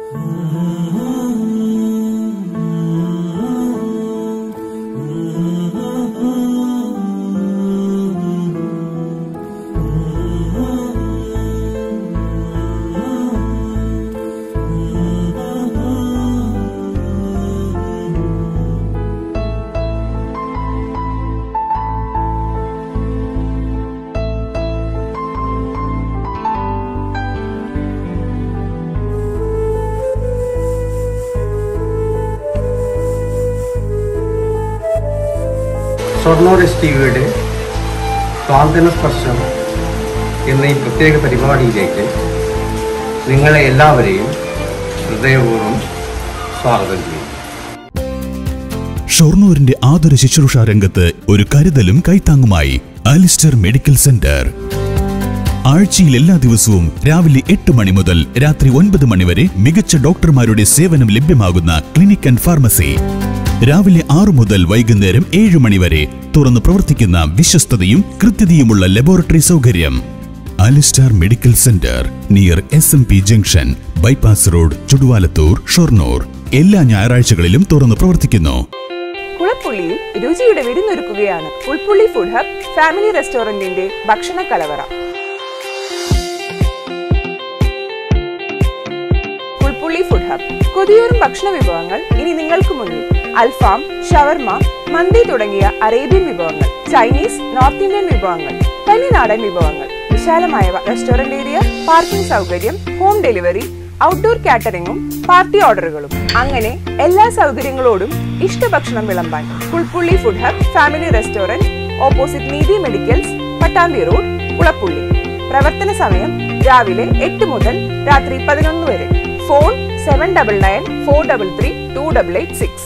Shoranur S T വിയുടെ സ്വാതന്ത്ര്യ സ്പർശം എന്ന ഈ പ്രത്യേക പരിപാടിയിലേക്ക് നിങ്ങളെ എല്ലാവരെയും ഹൃദയപൂർവ്വം സ്വാഗതം ചെയ്യുന്നു ഷൊർണൂരിന്റെ ആതുര ശുശ്രൂഷ രംഗത്ത് ഒരു കരുതലും കൈത്താങ്ങുമായി അലിസ്റ്റർ മെഡിക്കൽ സെന്റർ ആഴ്ചയിൽ എല്ലാ ദിവസവും രാവിലെ എട്ട് മണി മുതൽ രാത്രി ഒൻപത് മണി വരെ മികച്ച ഡോക്ടർമാരുടെ സേവനം ലഭ്യമാകുന്ന ക്ലിനിക് ആൻഡ് ഫാർമസി രാവിലെ ആറു മുതൽ വൈകുന്നേരം ഏഴ് മണി വരെ തുറന്നു പ്രവർത്തിക്കുന്ന വിശ്വസ്തതയും കൃത്യതയുമുള്ള ലബോറട്ടറി സൗകര്യം Alistar medical centre near S M P junction bypass road Chuduvalathur Shoranur എല്ലാ ഞായറാഴ്ചകളിലും തുറന്നു പ്രവർത്തിക്കുന്നു കുളപ്പുള്ളിയിൽ രുചിയുടെ വിരുന്നൊരുക്കുകയാണ് പുൽപ്പുള്ളി ഫുഡ് ഹബ് ഫാമിലി റെസ്റ്റോറന്റിന്റെ ഭക്ഷണ കലവറ പുൽപ്പുള്ളി ഫുഡ് ഹബ് കൊതിയൂറും ഭക്ഷണ വിഭവങ്ങൾ ഇനി നിങ്ങൾക്ക് മുന്നിൽ അൽഫാം ഷവർമ മന്തി തുടങ്ങിയ അറേബ്യൻ വിഭവങ്ങൾ ചൈനീസ് നോർത്ത് ഇന്ത്യൻ വിഭവങ്ങൾ തനിനാടൻ വിഭവങ്ങൾ വിശാലമായ റെസ്റ്റോറന്റ് ഏരിയ പാർക്കിംഗ് സൗകര്യം ഹോം ഡെലിവറി ഔട്ട്ഡോർ കാറ്ററിംഗും പാർട്ടി ഓർഡറുകളും അങ്ങനെ എല്ലാ സൗകര്യങ്ങളോടും ഇഷ്ടഭക്ഷണം വിളമ്പാൻ Pulpulli food hub family restaurant opposite Neethi medicals Pattambi road Kulappulli പ്രവർത്തന സമയം രാവിലെ എട്ട് മുതൽ രാത്രി പതിനൊന്ന് വരെ phone seven double nine four double three two double eight six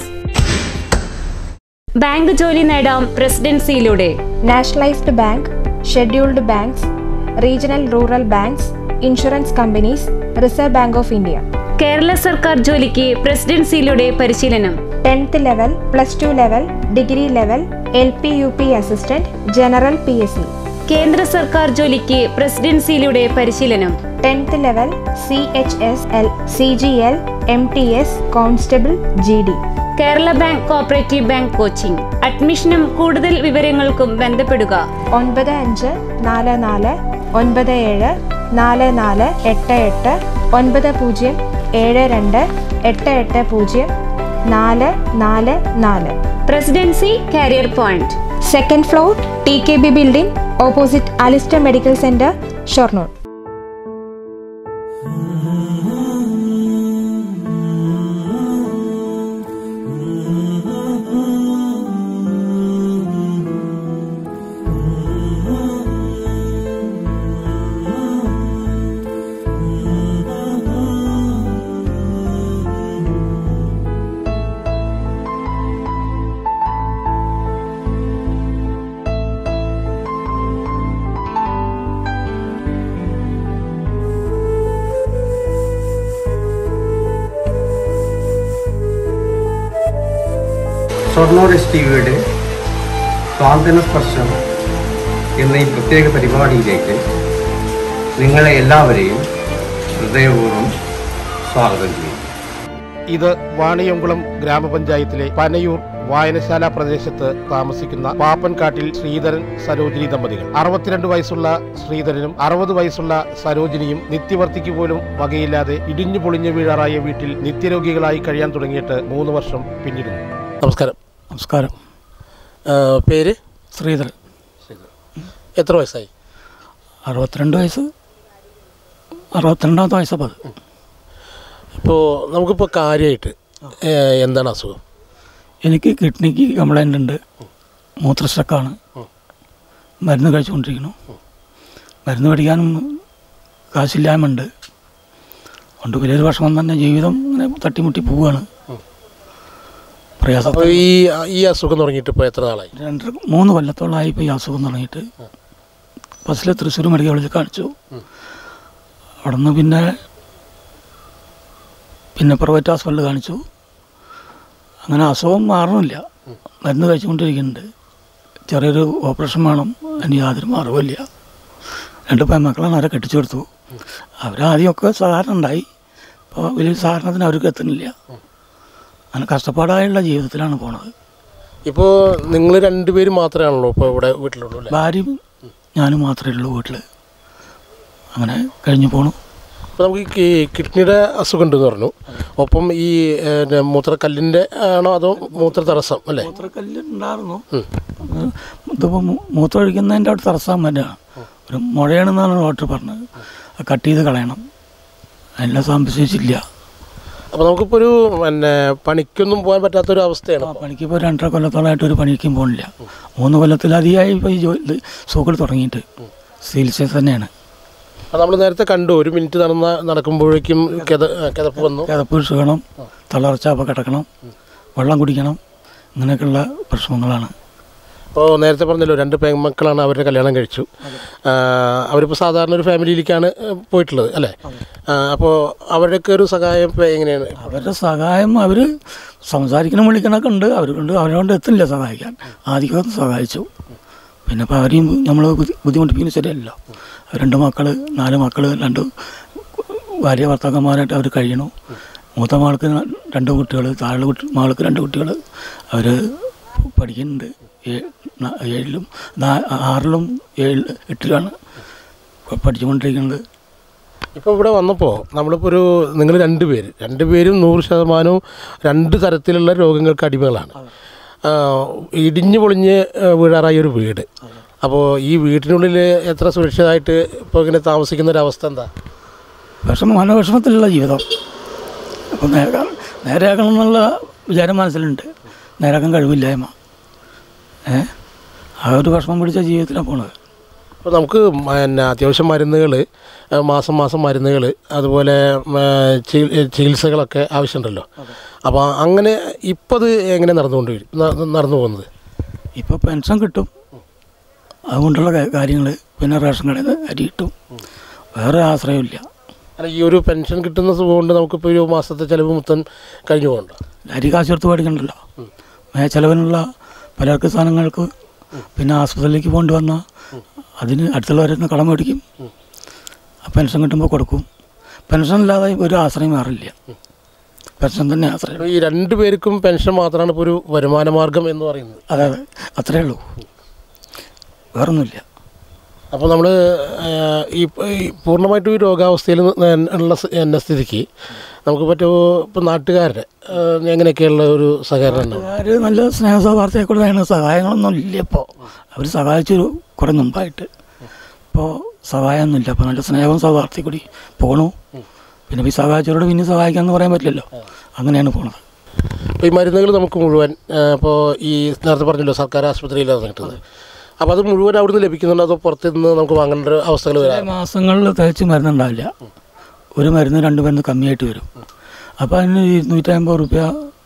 bank ജോലി നേടാം പ്രസിഡൻസിയിലൂടെ nationalised bank scheduled banks regional rural banks insurance companies reserve bank of India Kerala സർക്കാർ ജോലിക്ക് പ്രസിഡൻസിയിലൂടെ പരിശീലനം tenth level plus two level degree level L P U P assistant general P S C കേന്ദ്ര സർക്കാർ ജോലിക്ക് പ്രസിഡൻസിയിലൂടെ പരിശീലനം tenth level C H S L C G L M T S constable G D Kerala bank cooperative bank coaching അഡ്മിഷനും കൂടുതൽ വിവരങ്ങൾക്കും ബന്ധപ്പെടുക ഒൻപത് അഞ്ച് നാല് നാല് ഒൻപത് ഏഴ് നാല് നാല് എട്ട് എട്ട് ഒൻപത് പൂജ്യം ഏഴ് രണ്ട് എട്ട് എട്ട് പൂജ്യം നാല് നാല് നാല് Presidency career point second floor T K B building opposite Alistar medical centre Shoranur Shoranur S T വിയുടെ സ്വാതന്ത്ര്യ സ്പർശം എന്ന ഈ പ്രത്യേക പരിപാടിയിലേക്ക് നിങ്ങളെ എല്ലാവരെയും ഹൃദയപൂർവ്വം സ്വാഗതം ചെയ്യുന്നു ഇത് വാണിയംകുളം ഗ്രാമപഞ്ചായത്തിലെ പനയൂർ വായനശാല പ്രദേശത്ത് താമസിക്കുന്ന പാപ്പൻകാട്ടിൽ ശ്രീധരൻ സരോജിനി ദമ്പതികൾ അറുപത്തിരണ്ട് വയസ്സുള്ള ശ്രീധരനും അറുപത് വയസ്സുള്ള സരോജിനിയും നിത്യവർത്തിക്ക് പോലും വകയില്ലാതെ ഇടിഞ്ഞു പൊളിഞ്ഞു വീഴാറായ വീട്ടിൽ നിത്യരോഗികളായി കഴിയാൻ തുടങ്ങിയിട്ട് മൂന്ന് വർഷം പിന്നിടുന്നു നമസ്കാരം നമസ്കാരം ആ, പേര് ശ്രീധരൻ എത്ര വയസ്സായി അറുപത്തിരണ്ട് വയസ്സ് അറുപത്തിരണ്ടാമത്തെ വയസ്സപ്പോൾ അത് ഇപ്പോൾ നമുക്കിപ്പോൾ കാര്യമായിട്ട് ഏ, എന്താണ് അസുഖം എനിക്ക് കിഡ്നിക്ക് കംപ്ലൈൻ്റ് ഉണ്ട് മൂത്രസ്റ്റക്കാണ് മരുന്ന് കഴിച്ചുകൊണ്ടിരിക്കുന്നു മരുന്ന് മേടിക്കാനും കാശില്ലായ്മ ഉണ്ട് കൊണ്ട് വലിയൊരു വർഷം തന്നെ ജീവിതം ഇങ്ങനെ തട്ടിമുട്ടി പോവുകയാണ് പ്രയാസം അപ്പോൾ ഈ ഈ അസുഖം തുടങ്ങിയിട്ട് ഇപ്പോൾ എത്ര നാളായി രണ്ട് മൂന്ന് കൊല്ലത്തോളമായി ഇപ്പോൾ ഈ അസുഖം തുടങ്ങിയിട്ട് ബസ്സിൽ തൃശ്ശൂർ മെഡിക്കൽ കോളേജിൽ കാണിച്ചു അവിടെ നിന്ന് പിന്നെ പിന്നെ പ്രൈവറ്റ് ഹോസ്പിറ്റലിൽ കാണിച്ചു അങ്ങനെ അസുഖം മാറണില്ല മരുന്ന് കഴിച്ചുകൊണ്ടിരിക്കുന്നുണ്ട് ചെറിയൊരു ഓപ്പറേഷൻ വേണം അതിന് യാതൊരു മാർഗമില്ല രണ്ട് പെൺമക്കളാണ് അവരെ കെട്ടിച്ചു കൊടുത്തു അവരാദ്യമൊക്കെ സാധാരണ ഉണ്ടായി അപ്പോൾ വലിയ സാധനത്തിന് അവർക്ക് എത്തുന്നില്ല അങ്ങനെ കഷ്ടപ്പാടായുള്ള ജീവിതത്തിലാണ് പോണത് ഇപ്പോൾ നിങ്ങൾ രണ്ടുപേരും മാത്രമാണല്ലോ ഇപ്പോൾ ഇവിടെ വീട്ടിലുള്ളൂ അല്ലേ ഭാര്യയും ഞാനും മാത്രമേ ഉള്ളൂ വീട്ടിൽ അങ്ങനെ കഴിഞ്ഞു പോണു അപ്പോൾ നമുക്ക് ഈ കി- കിഡ്നിയുടെ അസുഖം ഉണ്ടെന്ന് പറഞ്ഞു ഒപ്പം ഈ ഏ, മൂത്രക്കല്ലിൻ്റെ ആണോ അതോ മൂത്ര തടസ്സം അല്ലേ മൂത്രക്കല്ല് ഉണ്ടായിരുന്നു ഇതിപ്പോൾ മൂത്രം ഒഴിക്കുന്നതിൻ്റെ അവിടെ തടസ്സം തന്നെയാണ് ഒരു മുഴയാണെന്നാണ് ഡോക്ടർ പറഞ്ഞത് അത് കട്ട് ചെയ്ത് കളയണം അതിനെല്ലാം സംശയിച്ചില്ല അപ്പോൾ നമുക്കിപ്പോൾ ഒരു പിന്നെ പണിക്കൊന്നും പോകാൻ പറ്റാത്തൊരു അവസ്ഥയാണ് ആ പണിക്ക് ഇപ്പോൾ രണ്ടര കൊല്ലത്തോളമായിട്ട് ഒരു പണിക്കും പോകണില്ല മൂന്ന് കൊല്ലത്തിലധികമായി ഇപ്പോൾ ഈ ജോലി സൂക്കിൽ തുടങ്ങിയിട്ട് ചികിത്സ തന്നെയാണ് അപ്പോൾ നമ്മൾ നേരത്തെ കണ്ടു ഒരു മിനിറ്റ് നടന്ന നടക്കുമ്പോഴേക്കും കിത കിതപ്പ് വന്നു കിതപ്പ് ക്ഷീണം തളർച്ച അപ്പോൾ കിടക്കണം വെള്ളം കുടിക്കണം ഇങ്ങനെയൊക്കെയുള്ള പ്രശ്നങ്ങളാണ് അപ്പോൾ നേരത്തെ പറഞ്ഞല്ലോ രണ്ട് പെൺമക്കളാണ് അവരുടെ കല്യാണം കഴിച്ചു ആ, അവരിപ്പോൾ സാധാരണ ഒരു ഫാമിലിയിലേക്കാണ് പോയിട്ടുള്ളത് അല്ലേ ആ, അപ്പോൾ അവരുടെയൊക്കെ ഒരു സഹായം ഇപ്പോൾ എങ്ങനെയാണ് അവരുടെ സഹായം അവർ സംസാരിക്കണം വിളിക്കണമൊക്കെ ഉണ്ട് അവരുകൊണ്ട് അവരോട് എത്തില്ല സഹായിക്കാൻ ആദ്യമൊക്കെ സഹായിച്ചു പിന്നെ ഇപ്പോൾ അവരെയും നമ്മൾ ബുദ്ധിമുട്ടിപ്പിക്കുന്നത് ശരിയല്ലോ രണ്ട് മക്കൾ നാല് മക്കൾ രണ്ട് ഭാര്യ ഭർത്താക്കന്മാരായിട്ട് അവർ കഴിയണു മൂത്ത മാൾക്ക് രണ്ട് കുട്ടികൾ താഴെ കുട്ടി മാൾക്ക് രണ്ട് കുട്ടികൾ അവർ പഠിക്കുന്നുണ്ട് ഏ- ന- ഏഴിലും നാ- ആറിലും ഏഴ് എട്ടിലാണ് പഠിച്ചുകൊണ്ടിരിക്കുന്നത് ഇപ്പോൾ ഇവിടെ വന്നപ്പോൾ നമ്മളിപ്പോൾ ഒരു നിങ്ങൾ രണ്ട് പേര് രണ്ട് പേരും നൂറ് ശതമാനവും രണ്ട് തരത്തിലുള്ള രോഗങ്ങൾക്ക് അടിമകളാണ് ആ, ഇടിഞ്ഞു പൊളിഞ്ഞ് ആ, വീഴാറായ ഒരു വീട് അപ്പോൾ ഈ വീട്ടിനുള്ളിൽ എത്ര സുരക്ഷിതമായിട്ട് ഇപ്പോൾ ഇങ്ങനെ താമസിക്കുന്ന ഒരു അവസ്ഥ എന്താ വിഷമം മനോവിഷമത്തിലുള്ള ജീവിതം അപ്പം നേരെ നേരെയാക്കണം എന്നുള്ള വിചാരം മനസ്സിലുണ്ട് നേരാക്കാൻ കഴിവില്ലായ്മ ഏ ആ ഒരു വിഷമം പിടിച്ച ജീവിതത്തിലാണ് പോണത് അപ്പോൾ നമുക്ക് പിന്നെ അത്യാവശ്യം മരുന്നുകൾ മാസം മാസം മരുന്നുകൾ അതുപോലെ ഉം, ചി- ചികിത്സകളൊക്കെ ആവശ്യമുണ്ടല്ലോ അപ്പോൾ അങ്ങനെ ഇപ്പോൾ അത് എങ്ങനെ നടന്നുകൊണ്ട് വരും ന- നടന്നു പോകുന്നത് ഇപ്പോൾ പെൻഷൻ കിട്ടും അതുകൊണ്ടുള്ള കാര്യങ്ങൾ പിന്നെ റേഷൻ കടയിൽ നിന്ന് അരി കിട്ടും വേറെ ആശ്രയമില്ല അല്ല ഈ ഒരു പെൻഷൻ കിട്ടുന്ന സുഖം കൊണ്ട് നമുക്കിപ്പോൾ ഒരു മാസത്തെ ചിലവ് മൊത്തം കഴിഞ്ഞു പോകണ്ട അരി കാശ് കൊടുത്ത് മേടിക്കണ്ടല്ലോ മേ ചിലവിനുള്ള പലർക്ക് സാധനങ്ങൾക്ക് പിന്നെ ആസ്പത്രിയിലേക്ക് പോകേണ്ടി വന്നാൽ അതിന് അടുത്തുള്ളവരിൽ നിന്ന് കടം മേടിക്കും ആ പെൻഷൻ കിട്ടുമ്പോൾ കൊടുക്കും പെൻഷൻ ഇല്ലാതെ ഒരു ആശ്രയം മാറില്ല പെൻഷൻ തന്നെ ആശ്രയം ഈ രണ്ട് പേർക്കും പെൻഷൻ മാത്രമാണ് ഇപ്പോൾ ഒരു വരുമാന മാർഗം എന്ന് പറയുന്നത് അതെ അതെ അത്രേ ഉള്ളൂ വേറൊന്നുമില്ല അപ്പോൾ നമ്മൾ ഈ ഈ പൂർണ്ണമായിട്ടും ഈ രോഗാവസ്ഥയിൽ ന- ഉള്ള സ് എന്ന സ്ഥിതിക്ക് നമുക്ക് പറ്റുമോ ഇപ്പം നാട്ടുകാരുടെ ആ, എങ്ങനെയൊക്കെയുള്ള ഒരു സഹകരണം ഉണ്ടാവും അവർ നല്ല സ്നേഹസൗഹാർദ്ദത്തെ കൂടെയാണ് സഹായങ്ങളൊന്നും ഇല്ല ഇപ്പോൾ അവർ സഹായിച്ചു കുറേ മുമ്പായിട്ട് ഇപ്പോൾ സഹായമൊന്നുമില്ല അപ്പോൾ നല്ല സ്നേഹവും സൗഹാർദ്ദത്തിൽ കൂടി പോണു പിന്നെ ഈ സഹായിച്ചവരോട് പിന്നെ സഹായിക്കാമെന്ന് പറയാൻ പറ്റില്ലല്ലോ അങ്ങനെയാണ് പോണത് അപ്പോൾ ഈ മരുന്നുകൾ നമുക്ക് മുഴുവൻ ഇപ്പോൾ ഈ നേരത്തെ പറഞ്ഞല്ലോ സർക്കാർ ആശുപത്രിയിലാണ് കിട്ടുന്നത് അപ്പോൾ അത് മുഴുവൻ അവിടുന്ന് ലഭിക്കുന്നുണ്ടോ അതോ പുറത്ത് നിന്ന് നമുക്ക് വാങ്ങേണ്ട ഒരു അവസ്ഥകൾ ചില വരാം മാസങ്ങളിൽ തികച്ച് മരുന്നുണ്ടാവില്ല ഒരു മരുന്ന് രണ്ട് മരുന്ന് കമ്മിയായിട്ട് വരും അപ്പോൾ അതിന് ഇരുന്നൂറ്റമ്പത് റുപ്യ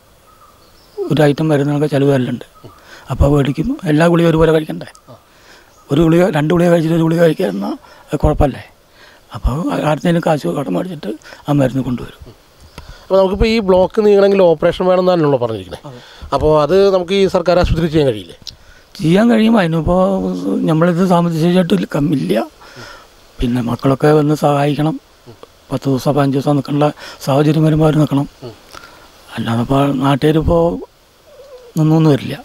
ഒരു ഐറ്റം മരുന്നൊക്കെ ചിലവ് വരലുണ്ട് അപ്പോൾ മേടിക്കും എല്ലാ ഗുളിക ഒരുപോലെ കഴിക്കണ്ടേ ഒരു ഗുളിക രണ്ട് ഗുളിക കഴിച്ചിട്ട് ഒരു ഗുളിക കഴിക്കാതിരുന്നാൽ അത് കുഴപ്പമല്ലേ അപ്പോൾ ആർക്കെങ്കിലും കാശ് കടം മേടിച്ചിട്ട് ആ മരുന്ന് കൊണ്ടുവരും അപ്പോൾ നമുക്കിപ്പോൾ ഈ ബ്ലോക്ക് നീങ്ങണമെങ്കിൽ ഓപ്പറേഷൻ വേണമെന്നാണല്ലോ പറഞ്ഞിരിക്കുന്നത് അപ്പോൾ അത് നമുക്ക് ഈ സർക്കാർ ആശുപത്രി ചെയ്യാൻ കഴിയില്ലേ ചെയ്യാൻ കഴിയും അതിനിപ്പോൾ നമ്മളിത് സാമ്പത്തികമായിട്ട് കമ്മില്ല പിന്നെ മക്കളൊക്കെ വന്ന് സഹായിക്കണം പത്ത് ദിവസം പതിനഞ്ച് ദിവസം നിൽക്കേണ്ട സാഹചര്യം വരുമ്പോൾ അവർ നിൽക്കണം അല്ലാതെ ഇപ്പോൾ നാട്ടുകാരിപ്പോൾ നിന്നൊന്നും വരില്ല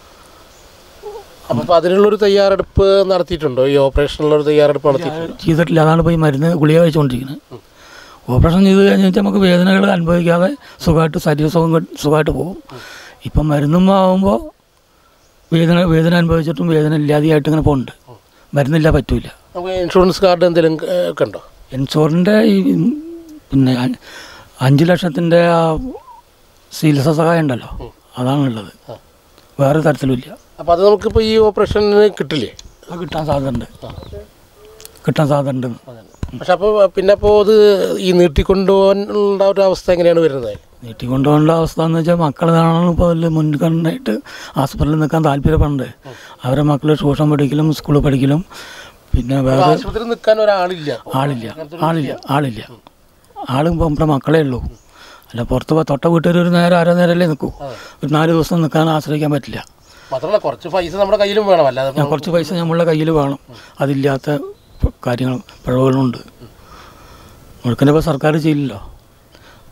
അപ്പോൾ അതിനുള്ളൊരു തയ്യാറെടുപ്പ് നടത്തിയിട്ടുണ്ടോ ഈ ഓപ്പറേഷനുള്ളൊരു തയ്യാറെടുപ്പ് നടത്തിയിട്ടുണ്ടോ ചെയ്തിട്ടില്ല അതാണ് ഇപ്പോൾ ഈ മരുന്ന് ഗുളിക കഴിച്ചുകൊണ്ടിരിക്കുന്നത് ഓപ്പറേഷൻ ചെയ്ത് കഴിഞ്ഞാൽ നമുക്ക് വേദനകൾ അനുഭവിക്കാതെ സുഖമായിട്ട് ശരീരസുഖം കിട്ട്- സുഖമായിട്ട് പോകും ഇപ്പം മരുന്നും ആകുമ്പോൾ വേദന വേദന അനുഭവിച്ചിട്ടും വേദന ഇല്ലാതെയായിട്ട് ഇങ്ങനെ പോകുന്നുണ്ട് മരുന്നില്ല പറ്റൂല നമുക്ക് ഇൻഷുറൻസ് കാർഡ് എന്തെങ്കിലും ഏ, ഒക്കെ ഉണ്ടോ ഇൻഷുറിൻ്റെ ഈ പിന്നെ അ- അഞ്ച് ലക്ഷത്തിൻ്റെ ആ ചികിത്സാ സഹായം ഉണ്ടല്ലോ അതാണുള്ളത് വേറെ തരത്തിലുമില്ല അപ്പോൾ അത് നമുക്കിപ്പോൾ ഈ ഓപ്പറേഷന് കിട്ടില്ലേ അത് കിട്ടാൻ സാധ്യതയുണ്ട് കിട്ടാൻ സാധ്യതയുണ്ട് പക്ഷെ അപ്പോൾ പിന്നെ അപ്പോൾ അത് ഈ നീട്ടിക്കൊണ്ടുപോകാനുള്ള ഒരു അവസ്ഥ എങ്ങനെയാണ് വരുന്നത് നീട്ടിക്കൊണ്ടുപോകേണ്ട അവസ്ഥ എന്ന് വെച്ചാൽ മക്കൾ കാണണം ഇപ്പോൾ അതിൽ മുൻഗണനയായിട്ട് ആസ്പത്രിയിൽ നിൽക്കാൻ താല്പര്യപ്പെടുന്നുണ്ട് അവരെ മക്കൾ ട്യൂഷൻ പഠിക്കലും സ്കൂളിൽ പഠിക്കലും പിന്നെ വേറെ ആശുപത്രിയിൽ നിൽക്കാൻ ഒരാളില്ല ആളില്ല ആളില്ല ആളില്ല ആളും ഇപ്പം നമ്മുടെ മക്കളേ ഉള്ളൂ അല്ല പുറത്ത് പോ- തൊട്ട വീട്ടുകാർ ഒരു നേരം അര നേരമല്ലേ നിൽക്കൂ ഒരു നാല് ദിവസം നിൽക്കാൻ ആശ്രയിക്കാൻ പറ്റില്ല മാത്രമല്ല കുറച്ച് പൈസ നമ്മുടെ കയ്യിലും വേണം അല്ലാതെ ഞാൻ കുറച്ച് പൈസ നമ്മളുടെ കയ്യിൽ വേണം അതില്ലാത്ത പ- കാര്യങ്ങളും പിഴവുകളുണ്ട് മുഴുക്കനെ ഇപ്പോൾ സർക്കാർ ചെയ്യില്ലല്ലോ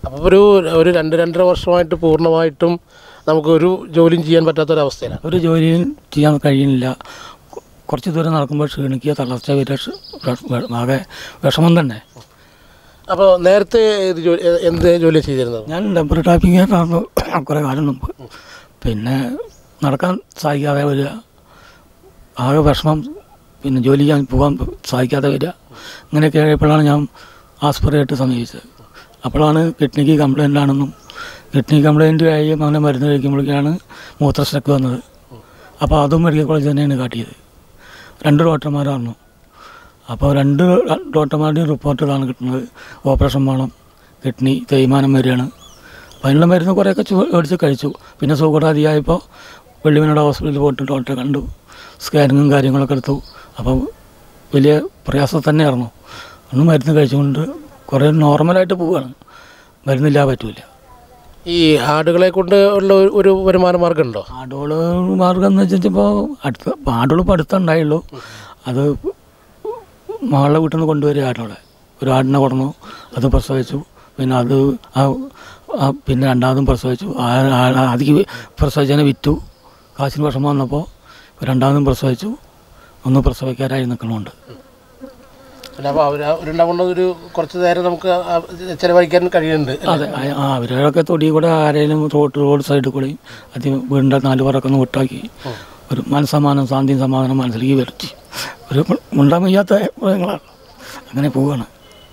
അപ്പോൾ ഒരു ഒരു രണ്ട് രണ്ടര വർഷമായിട്ട് പൂർണ്ണമായിട്ടും നമുക്കൊരു ജോലിയും ചെയ്യാൻ പറ്റാത്തൊരവസ്ഥയിലാണ് ഒരു ജോലിയും ചെയ്യാൻ കഴിയുന്നില്ല കൊ- കുറച്ച് ദൂരം നടക്കുമ്പോൾ ക്ഷീണിക്കുക തളർച്ച വരിക ക്ഷ- വിഷ- വെ- ആകെ വിഷമം തന്നെ അപ്പോൾ നേരത്തെ ഇത് ജോലി എ- എന്ത് ജോലി ചെയ്തിരുന്നത് ഞാൻ ടെമ്പർ ടാപ്പിംഗായിട്ടായിരുന്നു കുറേ കാലം മുമ്പ് പിന്നെ നടക്കാൻ സാധിക്കാതെ വരിക ആകെ വിഷമം പിന്നെ ജോലി ചെയ്യാൻ പോകാൻ സാധിക്കാതെ വരിക ഇങ്ങനെയൊക്കെ ആയപ്പോഴാണ് ഞാൻ ആസ്പറിയായിട്ട് സമീപിച്ചത് അപ്പോഴാണ് കിഡ്നിക്ക് കംപ്ലൈൻ്റ് ആണെന്നും കിഡ്നി കംപ്ലൈൻറ്റ് ആയി അങ്ങനെ മരുന്ന് കഴിക്കുമ്പോഴേക്കാണ് മൂത്രശക്തി വന്നത് അപ്പോൾ അതും മെഡിക്കൽ കോളേജ് തന്നെയാണ് കാട്ടിയത് രണ്ട് ഡോക്ടർമാരായിരുന്നു അപ്പോൾ രണ്ട് ഡോക്ടർമാരുടെയും റിപ്പോർട്ടുകളാണ് കിട്ടുന്നത് ഓപ്പറേഷൻ വേണം കിഡ്നി തേയ്മാനം വരികയാണ് അപ്പോൾ അതിനുള്ള മരുന്ന് കുറേയൊക്കെ ചു- മേടിച്ച് കഴിച്ചു പിന്നെ സുഖകൂടാതിയായപ്പോൾ വെള്ളിമനോട് ഹോസ്പിറ്റലിൽ പോയിട്ട് ഡോക്ടറെ കണ്ടു സ്കാനിങ്ങും കാര്യങ്ങളൊക്കെ എടുത്തു അപ്പോൾ വലിയ പ്രയാസം തന്നെയായിരുന്നു അന്ന് മരുന്ന് കഴിച്ചുകൊണ്ട് കുറേ നോർമലായിട്ട് പോവുകയാണ് മരുന്നില്ലാതെ പറ്റില്ല ഈ ആടുകളെ കൊണ്ട് ഉള്ള ഒരു- ഒരു വരുമാന മാർഗം ഉണ്ടോ ആടുകൾ മാർഗം എന്ന് വെച്ചിട്ടിപ്പോൾ അടുത്ത ആടുകൾ ഇപ്പോൾ അടുത്തുണ്ടായുള്ളൂ അത് മകളുടെ വീട്ടിൽ നിന്ന് കൊണ്ടുവരിക ആടുകളെ ഒരു ആടിനെ കൊടുന്നു അത് പ്രസവിച്ചു പിന്നെ അത് ആ- ആ പിന്നെ രണ്ടാമതും പ്രസവിച്ചു ആ ആ- ആദ്യം പ്രസവിച്ചതിനെ വിറ്റു കാശിന് വിഷമം വന്നപ്പോൾ രണ്ടാമതും പ്രസവിച്ചു ഒന്ന് പ്രസവിക്കാനായി നിൽക്കണമുണ്ട് പിന്നെ അപ്പോൾ അവർ അവരുണ്ടാവുന്ന ഒരു കുറച്ച് നേരം നമുക്ക് ആ ചിലവഴിക്കാൻ കഴിയുന്നുണ്ട് അതെ ആ- ആ അവരൊക്കെ തൊടി കൂടെ ആരെങ്കിലും റോഡ് റോഡ് സൈഡിൽ കൂടെയും അത് വീടിൻ്റെ നാല് പേരൊക്കെ ഒന്ന് വിട്ടാക്കി ഒരു മനസ്സമാനം ശാന്തിയും സമാധാനം മനസ്സിലേക്ക് വരുത്തി ഒരു മുണ്ടാൻ വയ്യാത്ത മൃഗങ്ങളാണ് അങ്ങനെ പോവുകയാണ്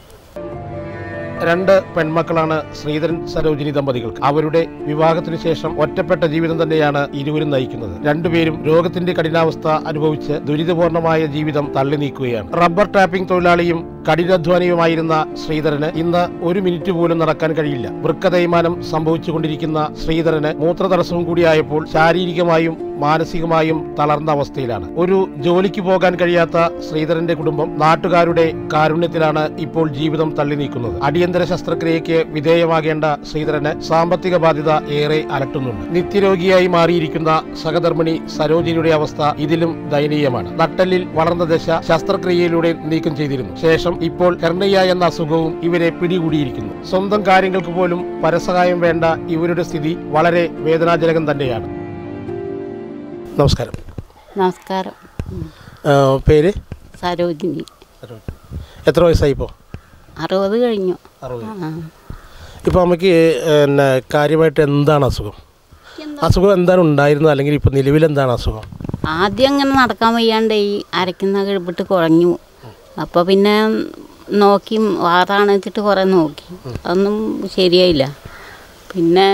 രണ്ട് പെൺമക്കളാണ് ശ്രീധരൻ സരോജിനി ദമ്പതികൾക്ക് അവരുടെ വിവാഹത്തിന് ശേഷം ഒറ്റപ്പെട്ട ജീവിതം തന്നെയാണ് ഇരുവരും നയിക്കുന്നത് രണ്ടുപേരും രോഗത്തിന്റെ കഠിനാവസ്ഥ അനുഭവിച്ച് ദുരിതപൂർണമായ ജീവിതം തള്ളി നീക്കുകയാണ് റബ്ബർ ടാപ്പിംഗ് തൊഴിലാളിയും കഠിനാധ്വാനിയുമായിരുന്ന ശ്രീധരന് ഇന്ന് ഒരു മിനിറ്റ് പോലും നടക്കാൻ കഴിയില്ല വൃക്ക തേയ്മാനം സംഭവിച്ചുകൊണ്ടിരിക്കുന്ന ശ്രീധരന് മൂത്രതടസ്സവും കൂടിയായപ്പോൾ ശാരീരികമായും മാനസികമായും തളർന്ന അവസ്ഥയിലാണ് ഒരു ജോലിക്ക് പോകാൻ കഴിയാത്ത ശ്രീധരന്റെ കുടുംബം നാട്ടുകാരുടെ കാരുണ്യത്തിലാണ് ഇപ്പോൾ ജീവിതം തള്ളി നീക്കുന്നത് അടിയന്തര ശസ്ത്രക്രിയയ്ക്ക് വിധേയമാകേണ്ട ശ്രീധരന് സാമ്പത്തിക ബാധ്യത ഏറെ അലട്ടുന്നുണ്ട് നിത്യരോഗിയായി മാറിയിരിക്കുന്ന സഹധർമ്മിണി സരോജിനിയുടെ അവസ്ഥ ഇതിലും ദയനീയമാണ് നട്ടലിൽ വളർന്ന ദശ ശസ്ത്രക്രിയയിലൂടെ നീക്കം ചെയ്തിരുന്നു ശേഷം ഇപ്പോൾ ഹെർണിയ എന്ന അസുഖവും ഇവരെ പിടികൂടിയിരിക്കുന്നു സ്വന്തം കാര്യങ്ങൾക്ക് പോലും പരസഹായം വേണ്ട ഇവരുടെ സ്ഥിതി വളരെ വേദനാജനകം തന്നെയാണ് നമസ്കാരം നമസ്കാരം ഉം. ആ, പേര് സരോജിനി എത്ര വയസ്സായി ഇപ്പോൾ അറുപത് കഴിഞ്ഞു അറുപത് ആ. ഇപ്പോൾ അമ്മയ്ക്ക് പിന്നെ കാര്യമായിട്ട് എന്താണ് അസുഖം അസുഖം എന്താണ് ഉണ്ടായിരുന്നത് അല്ലെങ്കിൽ ഇപ്പോൾ നിലവിൽ എന്താണ് അസുഖം ആദ്യം അങ്ങനെ നടക്കാൻ വയ്യാണ്ട് ഈ അരയ്ക്കുന്ന കിഴപ്പിട്ട് കുഴഞ്ഞു അപ്പോൾ പിന്നെ നോക്കി വാറാണ് വെച്ചിട്ട് കുറേ നോക്കി അതൊന്നും ശരിയായില്ല പിന്നെ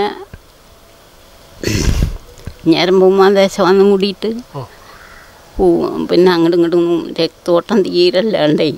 ഞരമ്പുമാൻ ദേശം വന്ന് കൂടിയിട്ട് പോ- പിന്നെ അങ്ങോട്ടും ഇങ്ങോട്ടും രക്തോട്ടം തീരല്ലാണ്ടായി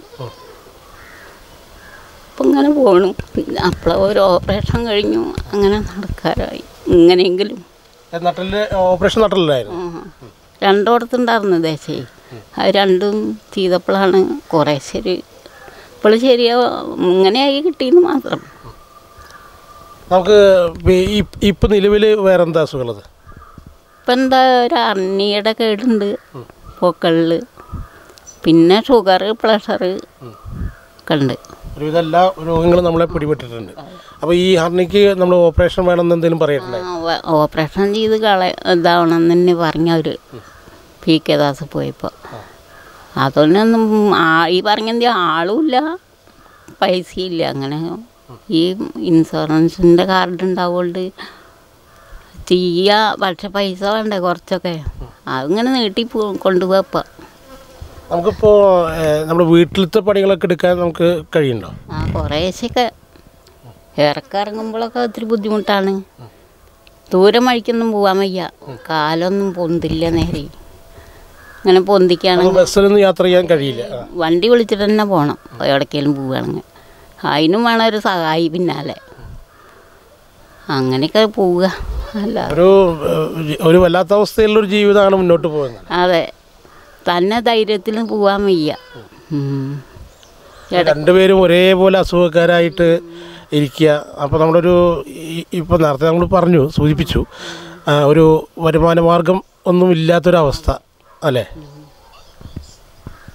അപ്പം ഇങ്ങനെ പോണു അപ്പോൾ ഒരു ഓപ്പറേഷൻ കഴിഞ്ഞു അങ്ങനെ നടക്കാറായി ഇങ്ങനെയെങ്കിലും നട്ടലിൽ ഓപ്പറേഷൻ നട്ടലിലായിരുന്നു ആ. രണ്ടിടത്തുണ്ടായിരുന്നു ദേശേ അത് രണ്ടും ചെയ്തപ്പോഴാണ് കുറേ ശരി ഇപ്പോൾ ശരിയാ ഇങ്ങനെയായി കിട്ടിയെന്ന് മാത്രം നമുക്ക് ഇപ്പം നിലവിൽ വേറെ എന്താ അസുഖമുള്ളത് ഇപ്പം എന്താ ഒരു അർണിയുടെ കേടുണ്ട് പൊക്കളിൽ പിന്നെ ഷുഗർ പ്രഷർ ഒക്കെ ഉണ്ട് ഒരുവിധം എല്ലാ രോഗങ്ങളും നമ്മളെ പിടിപെട്ടിട്ടുണ്ട് അപ്പോൾ ഈ ഹർണിക്ക് നമ്മൾ ഓപ്പറേഷൻ വേണമെന്ന് എന്തെങ്കിലും പറയണ്ടേ ആ, വ- ഓപ്പറേഷൻ ചെയ്ത് കള ഇതാവണം എന്ന് തന്നെ പറഞ്ഞവർ പി കെ ദാസ് പോയപ്പോൾ അതൊന്നും ആ ഈ പറഞ്ഞ ആളുമില്ല പൈസയില്ല അങ്ങനെ ഈ ഇൻഷുറൻസിൻ്റെ കാർഡ് ഉണ്ടാവുകൊണ്ട് ചെയ്യാ പക്ഷെ പൈസ വേണ്ടേ കുറച്ചൊക്കെ അതിങ്ങനെ നീട്ടി പോ- കൊണ്ടുപോയപ്പോൾ നമുക്കിപ്പോൾ നമ്മുടെ വീട്ടിലത്തെ പണികളൊക്കെ എടുക്കാൻ നമുക്ക് കഴിയുണ്ടോ ആ കുറേശ്ശൊക്കെ ഇറക്കിറങ്ങുമ്പോഴൊക്കെ ഒത്തിരി ബുദ്ധിമുട്ടാണ് ദൂരം വഴിക്കൊന്നും പോകാൻ വയ്യ കാലൊന്നും പൊന്തില്ല നേരെ ഇങ്ങനെ നമുക്ക് പൊന്തിക്കുകയാണെങ്കിൽ ബസ്സിലൊന്നും യാത്ര ചെയ്യാൻ കഴിയില്ല ആ. വണ്ടി വിളിച്ചിട്ട് തന്നെ പോകണം എവിടേക്കെങ്കിലും പോവുകയാണെങ്കിൽ അതിനും വേണം ഒരു സഹായി പിന്നാലെ അങ്ങനെയൊക്കെ പോവുക അല്ല ഒരു ഏഹ്, ഒരു വല്ലാത്ത അവസ്ഥയിലുള്ളൊരു ജീവിതമാണ് മുന്നോട്ട് പോകുന്നത് അതെ തന്നെ ധൈര്യത്തിൽ പോകാൻ വയ്യ ഉം. രണ്ടുപേരും ഒരേപോലെ അസുഖക്കാരായിട്ട് ഇരിക്കുക അപ്പോൾ നമ്മളൊരു ഈ- ഇപ്പോൾ നേരത്തെ നമ്മൾ പറഞ്ഞു സൂചിപ്പിച്ചു ആ, ഒരു വരുമാന മാർഗം ഒന്നും ഇല്ലാത്തൊരവസ്ഥ അല്ലേ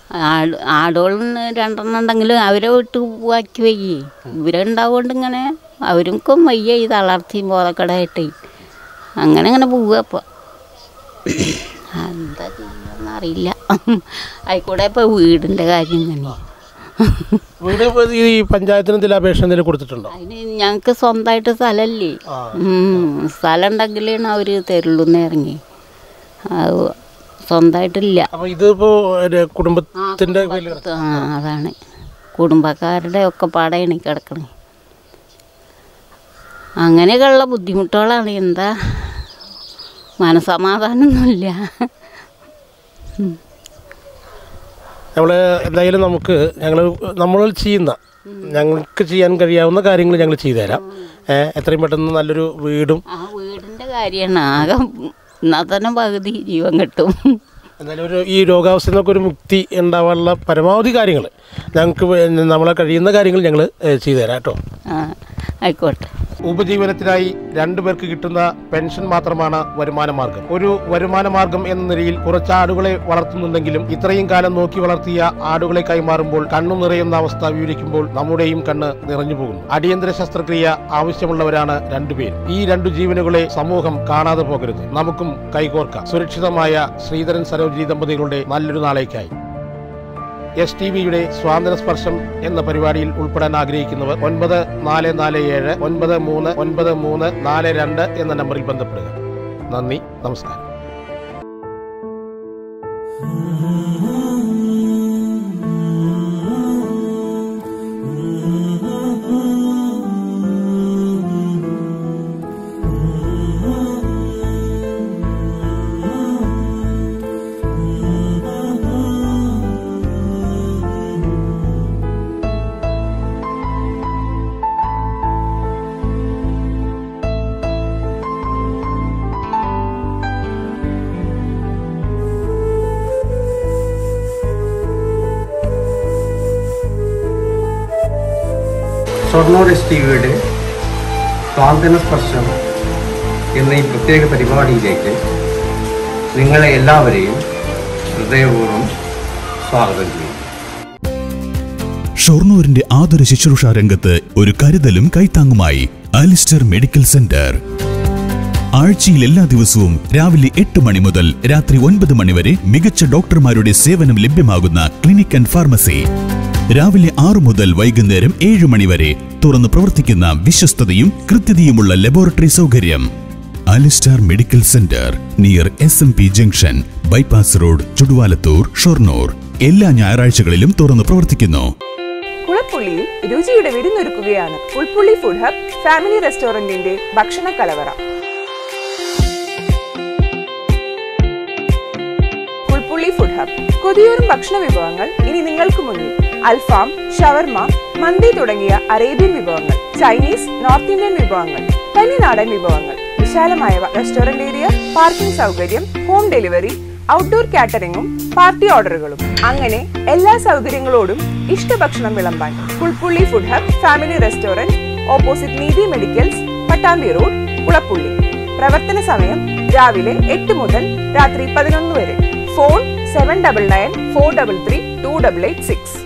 ആട് ആടുകളിൽ രണ്ടെണ്ണം ഉണ്ടെങ്കിലും അവരെ വിട്ട് പോവാക്കി വയ്യേ ഇവരുണ്ടാവുകൊണ്ട് ഇങ്ങനെ അവർക്കും വയ്യ ഈ തളർച്ചയും ബോധക്കടായിട്ടേ അങ്ങനെ അങ്ങനെ പോവുക ഇപ്പോൾ എന്താ ചെയ്യാന്ന് അറിയില്ല ആയിക്കൂടെ ഇപ്പോൾ വീടിൻ്റെ കാര്യം തന്നെ വീട് ഇപ്പൊ ഈ പഞ്ചായത്തിന് എന്തെങ്കിലും അപേക്ഷ എന്തെങ്കിലും കൊടുത്തിട്ടുണ്ടോ അതിന് ഞങ്ങൾക്ക് സ്വന്തമായിട്ട് സ്ഥലമല്ലേ സ്ഥലം ഉണ്ടെങ്കിലാണ് അവർ തരുള്ളൂന്ന് ഇറങ്ങി അത് സ്വന്തമായിട്ടില്ല അപ്പൊ ഇതിപ്പോ ഒരു കുടുംബത്തിന്റെ പേരിൽ ആ അതാണ് കുടുംബക്കാരുടെ ഒക്കെ പാടയാണ് ഈ കിടക്കണേ അങ്ങനെയൊക്കെയുള്ള ബുദ്ധിമുട്ടുകളാണ് എന്താ മനസമാധാനമൊന്നുമില്ല നമ്മൾ എന്തായാലും നമുക്ക് ഞങ്ങൾ നമ്മൾ ചെയ്യുന്ന ഞങ്ങൾക്ക് ചെയ്യാൻ കഴിയാവുന്ന കാര്യങ്ങൾ ഞങ്ങൾ ചെയ്തു തരാം ഏഹ് എത്രയും പെട്ടെന്ന് നല്ലൊരു വീടും ആ വീടിൻ്റെ കാര്യമാണ് ആകെ എന്നാൽ തന്നെ പകുതി ജീവൻ കിട്ടും എന്നാലും ഒരു ഈ രോഗാവസ്ഥയിൽ നിന്നൊക്കെ ഒരു മുക്തി ഉണ്ടാവാനുള്ള പരമാവധി കാര്യങ്ങൾ ഞങ്ങൾക്ക് വേ- നമ്മളെ കഴിയുന്ന കാര്യങ്ങൾ ഞങ്ങൾ ചെയ്തു തരാം കേട്ടോ ആ ആയിക്കോട്ടെ ഉപജീവനത്തിനായി രണ്ടു പേർക്ക് കിട്ടുന്ന പെൻഷൻ മാത്രമാണ് വരുമാന മാർഗം ഒരു വരുമാന മാർഗം എന്ന നിലയിൽ കുറച്ച് ആടുകളെ വളർത്തുന്നുണ്ടെങ്കിലും ഇത്രയും കാലം നോക്കി വളർത്തിയ ആടുകളെ കൈമാറുമ്പോൾ കണ്ണു നിറയുന്ന അവസ്ഥ വിവരിക്കുമ്പോൾ നമ്മുടെയും കണ്ണ് നിറഞ്ഞു പോകുന്നു അടിയന്തര ശസ്ത്രക്രിയ ആവശ്യമുള്ളവരാണ് രണ്ടുപേർ ഈ രണ്ടു ജീവനുകളെ സമൂഹം കാണാതെ പോകരുത് നമുക്കും കൈകോർക്കാം സുരക്ഷിതമായ ശ്രീധരൻ സരോജിനി ദമ്പതികളുടെ നല്ലൊരു നാളേക്കായി എസ് ടി വിയുടെ സ്വാതന്ത്ര്യ സ്പർശം എന്ന പരിപാടിയിൽ ഉൾപ്പെടാൻ ആഗ്രഹിക്കുന്നവർ ഒൻപത് നാല് നാല് ഏഴ് ഒൻപത് മൂന്ന് ഒൻപത് മൂന്ന് നാല് രണ്ട് എന്ന നമ്പറിൽ ബന്ധപ്പെടുക നന്ദി നമസ്കാരം ഷൊർണൂർ എസ് ടി വിയുടെ സ്വാതന്ത്ര്യ സ്പർശം എന്ന ഈ പ്രത്യേക പരിപാടിയിലേക്ക് നിങ്ങളെ എല്ലാവരെയും ഹൃദയപൂർവ്വം സ്വാഗതം ചെയ്യുന്നു ഷൊർണൂരിന്റെ ആതുര ശുശ്രൂഷ രംഗത്ത് ഒരു കരുതലും കൈത്താങ്ങുമായി അലിസ്റ്റർ മെഡിക്കൽ സെന്റർ ആഴ്ചയിൽ എല്ലാ ദിവസവും രാവിലെ എട്ട് മണി മുതൽ രാത്രി ഒൻപത് മണി വരെ മികച്ച ഡോക്ടർമാരുടെ സേവനം ലഭ്യമാകുന്ന ക്ലിനിക് ആൻഡ് ഫാർമസി രാവിലെ ആറു മുതൽ വൈകുന്നേരം ഏഴ് മണി വരെ തുറന്നു പ്രവർത്തിക്കുന്ന വിശ്വസ്തതയും കൃത്യതയുമുള്ള ലബോറട്ടറി സൗകര്യം Alistar medical centre near S M P junction bypass road Chuduvalathur Shoranur എല്ലാ ഞായറാഴ്ചകളിലും തുറന്നു പ്രവർത്തിക്കുന്നു കുളപ്പുള്ളിയിൽ രുചിയുടെ വിരുന്നൊരുക്കുകയാണ് പുൽപ്പുള്ളി ഫുഡ് ഹബ് ഫാമിലി റെസ്റ്റോറന്റിന്റെ ഭക്ഷണ കലവറ പുൽപ്പുള്ളി ഫുഡ് ഹബ് കൊതിയൂറും ഭക്ഷണ വിഭവങ്ങൾ ഇനി നിങ്ങൾക്ക് മുന്നിൽ അൽഫാം ഷവർമ മന്തി തുടങ്ങിയ അറേബ്യൻ വിഭവങ്ങൾ ചൈനീസ് നോർത്ത് ഇന്ത്യൻ വിഭവങ്ങൾ തനിനാടൻ വിഭവങ്ങൾ വിശാലമായ റെസ്റ്റോറന്റ് ഏരിയ പാർക്കിംഗ് സൗകര്യം ഹോം ഡെലിവറി ഔട്ട്ഡോർ കാറ്ററിംഗും പാർട്ടി ഓർഡറുകളും അങ്ങനെ എല്ലാ സൗകര്യങ്ങളോടും ഇഷ്ടഭക്ഷണം വിളമ്പാൻ Pulpulli food hub family restaurant opposite Neethi medicals Pattambi road Kulappulli പ്രവർത്തന സമയം രാവിലെ എട്ട് മുതൽ രാത്രി പതിനൊന്ന് വരെ phone seven double nine four double three two double eight six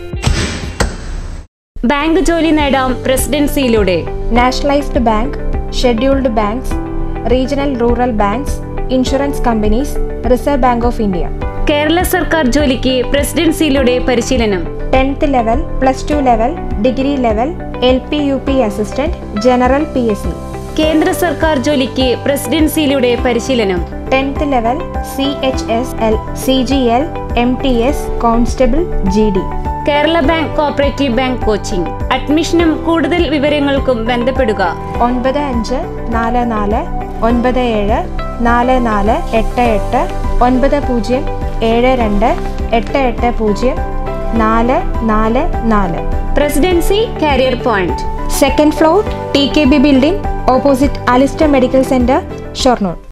bank ജോലി നേടാം പ്രസിഡൻസിയിലൂടെ nationalised bank scheduled banks regional rural banks insurance companies reserve bank of India Kerala സർക്കാർ ജോലിക്ക് പ്രസിഡൻസിയിലൂടെ പരിശീലനം tenth level plus two level degree level L P U P assistant general P S C കേന്ദ്ര സർക്കാർ ജോലിക്ക് പ്രസിഡൻസിയിലൂടെ പരിശീലനം tenth level C H S L C G L M T S constable G D Kerala bank cooperative bank coaching അഡ്മിഷനും കൂടുതൽ വിവരങ്ങൾക്കും ബന്ധപ്പെടുക ഒൻപത് അഞ്ച് നാല് നാല് ഒൻപത് ഏഴ് നാല് നാല് എട്ട് എട്ട് ഒൻപത് പൂജ്യം ഏഴ് രണ്ട് എട്ട് എട്ട് പൂജ്യം നാല് നാല് നാല് Presidency career point second floor T K B building opposite Alistar medical centre Shoranur